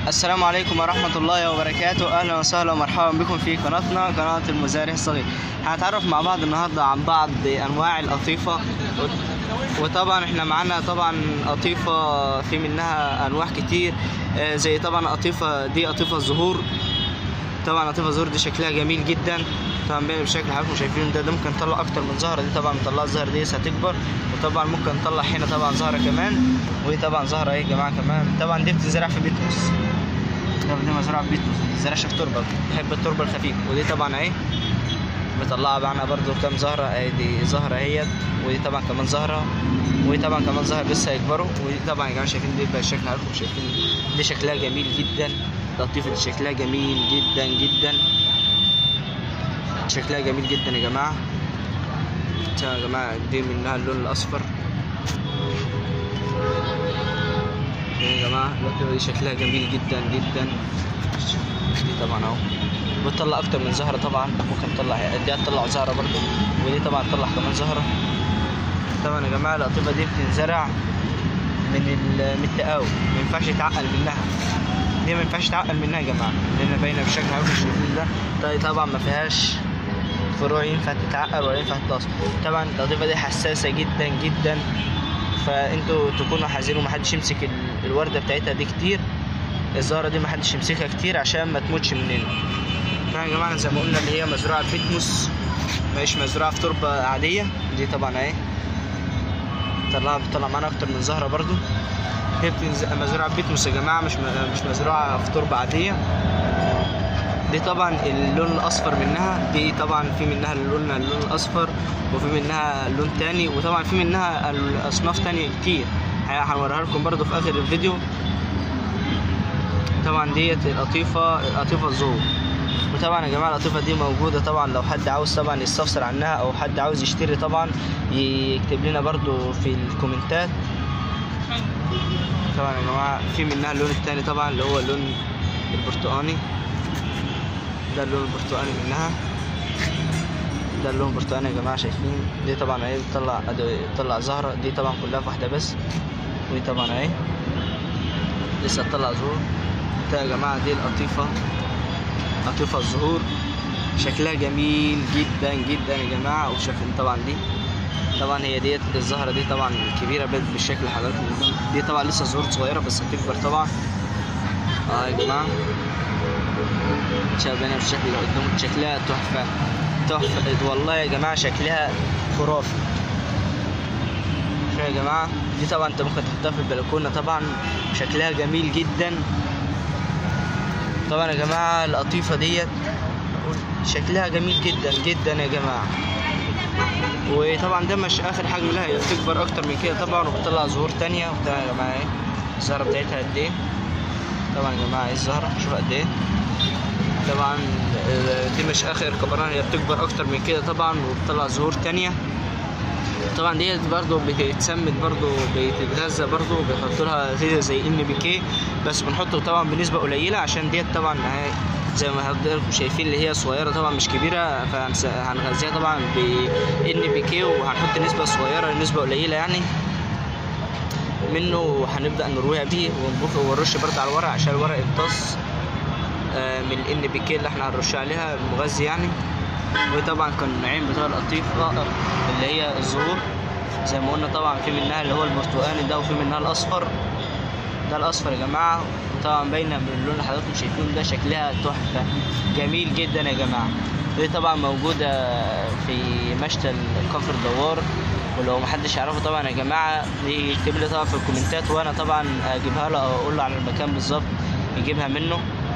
السلام عليكم ورحمة الله وبركاته أهلا وسهلا ومرحبا بكم في قناتنا قناة المزارع الصغير هنتعرف مع بعض النهاردة عن بعض أنواع القطيفة و- وطبعا احنا معانا طبعا قطيفة في منها أنواع كتير آه، زي طبعا قطيفة دي قطيفة الزهور طبعا قطيفة الزهور دي شكلها جميل جدا طبعا باين بالشكل حضراتكم شايفين ده ده ممكن نطلع اكتر من زهره دي طبعا نطلع الزهره دي هتكبر وطبعا ممكن نطلع هنا طبعا زهره كمان ودي طبعا زهره ايه يا جماعه كمان طبعا دي بتزرع في بيتوس طبعا دي مزروعه في بيتوس ما بتزرعش في تربه بتحب التربه الخفيفه ودي طبعا اهي مطلعه معانا برضو كام زهره اهي دي زهره اهيت ودي طبعا كمان زهره ودي طبعا كمان زهره لسه هيكبروا ودي طبعا يا جماعه شايفين دي بقى الشكل حضراتكم شايفين دي شكلها جميل جدا القطيفه دي شكلها جميل جدا جدا شكلها جميل جدا يا جماعه شوفوا يا جماعه دي منها اللون الاصفر يا جماعه القطيفه دي شكلها جميل جدا جدا دي طبعا اهو بتطلع اكتر من زهره طبعا ممكن تطلع دي هتطلع زهره برضو ودي طبعا تطلع كمان زهره طبعا يا جماعه القطيفه دي بتنزرع من ال- من التقاوي ما ينفعش يتعقل منها دي ما ينفعش تعقل منها يا جماعه لان باينه بالشكل اللي حضراتكم شايفين ده طيب طبعا ما فيهاش فروع ينفع تتعقل ولا ينفع تتقص طبعا القضيفه دي حساسه جدا جدا فانتوا تكونوا حذرين ومحدش يمسك ال- الورده بتاعتها دي كتير الزهره دي محدش يمسكها كتير عشان ما تموتش مننا طبعا يا جماعه زي ما قلنا اللي هي مزروعه في بيتموس مش مزروعه في تربه عاديه دي طبعا اهي طلع بتطلع معانا اكتر من زهره برضو هي بتنز- مزروعه في بيتموس يا جماعه مش م- مش مزروعه في تربه عاديه دي طبعا اللون الاصفر منها دي طبعا في منها اللون اللون الاصفر وفي منها لون تاني وطبعا في منها الاصناف تانية كتير ه- هنوريها لكم برضو في اخر الفيديو طبعا ديت القطيفه القطيفه الزهور وطبعا يا جماعه القطيفه دي موجوده طبعا لو حد عاوز طبعا يستفسر عنها او حد عاوز يشتري طبعا يكتب لنا برضو في الكومنتات طبعا يا جماعه في منها اللون التاني طبعا اللي هو اللون البرتقاني ده اللون البرتقاني منها ده اللون البرتقاني يا جماعه شايفين دي طبعا اهي بتطلع أد- بتطلع زهره دي طبعا كلها في واحده بس ودي طبعا اهي لسه هتطلع زهور ده يا جماعه دي القطيفه قطيفه الزهور شكلها جميل جدا جدا يا جماعه وشايفين طبعا دي طبعا هي ديت الزهره دي طبعا كبيره بس بالشكل اللي حضراتكم قدام. دي طبعا لسه زهور صغيره بس هتكبر طبعا اه يا جماعه شايفينها بالشكل اللي قدامك شكلها تحفه تحفه والله يا جماعه شكلها خرافي شوفوا يا جماعه دي طبعا انت ممكن تحطها في البلكونه طبعا شكلها جميل جدا طبعا يا جماعه القطيفه ديت شكلها جميل جدا جدا يا جماعه وطبعا ده مش اخر حجم لها هي بتكبر اكتر من كده طبعا وبتطلع زهور تانية وبتاع يا جماعه ايه الزهره بتاعتها قد ايه طبعا يا جماعه ايه الزهره شوف قد ايه طبعا آه، دي مش اخر كبران هي بتكبر اكتر من كده طبعا وبتطلع زهور تانية طبعا ديت برضو بتتسمد برضو بتتغذى برضو بيحطوا لها غذاء زي ان بي كي بس بنحطه طبعا بنسبه قليله عشان ديت طبعا هي- زي ما حضراتكم شايفين اللي هي صغيره طبعا مش كبيره فهنغذيها طبعا ب ان بي كي وهنحط نسبه صغيره نسبه قليله يعني منه هنبدا نرويها بيه ونبخ ونرش برضه على الورق عشان الورق يمتص آه، من الان بي كي اللي احنا هنرش عليها المغذي يعني وطبعا كان النوعين بتوع القطيفه اللي هي الزهور زي ما قلنا طبعا في منها اللي هو البرتقاني ده وفي منها الاصفر ده الاصفر يا جماعه وطبعا باينه من اللون اللي حضراتكم شايفينه ده شكلها تحفه جميل جدا يا جماعه دي طبعا موجوده في مشتى الكفر دوار ولو محدش يعرفه طبعا يا جماعه يكتب لي طبعا في الكومنتات وانا طبعا اجيبها له او اقول له على المكان بالظبط يجيبها منه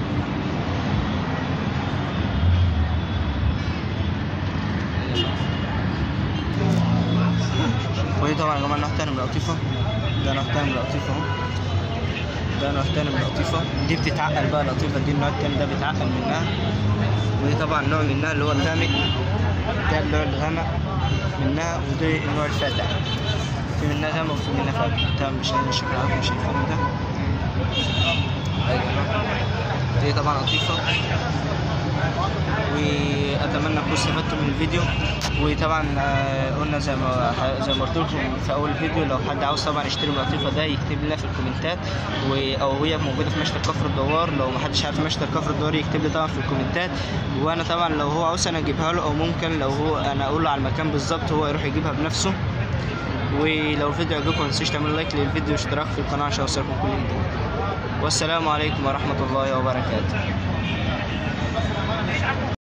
ودي طبعا يا جماعه نوع تاني من القطيفه ده نوع تاني من القطيفه اهو ده نوع تاني من القطيفه دي بتتعقل بقى القطيفه دي النوع التاني ده بيتعقل منها ودي طبعا نوع منها اللي هو الغامق ده النوع الغامق منها ودي النوع الفاتح في منها غامق وفي منها فاتح ده مش الشكل اللي انتم شايفينه ده أيوة. دي طبعا قطيفه واتمنى تكونوا استفدتوا من الفيديو وطبعا آه، قلنا زي ما زي ما قلت لكم في اول الفيديو لو حد عاوز طبعا يشتري من القطيفه ده يكتب لنا في الكومنتات و- او هي موجوده في مشتى كفر الدوار لو ما حدش عارف مشتى كفر الدوار يكتب لي طبعا في الكومنتات وانا طبعا لو هو عاوز انا اجيبها له او ممكن لو هو انا اقول له على المكان بالظبط هو يروح يجيبها بنفسه ولو الفيديو عجبكم ما تنسوش تعملوا لايك للفيديو واشتراك في القناه عشان يوصلكم كل جديد والسلام عليكم ورحمه الله وبركاته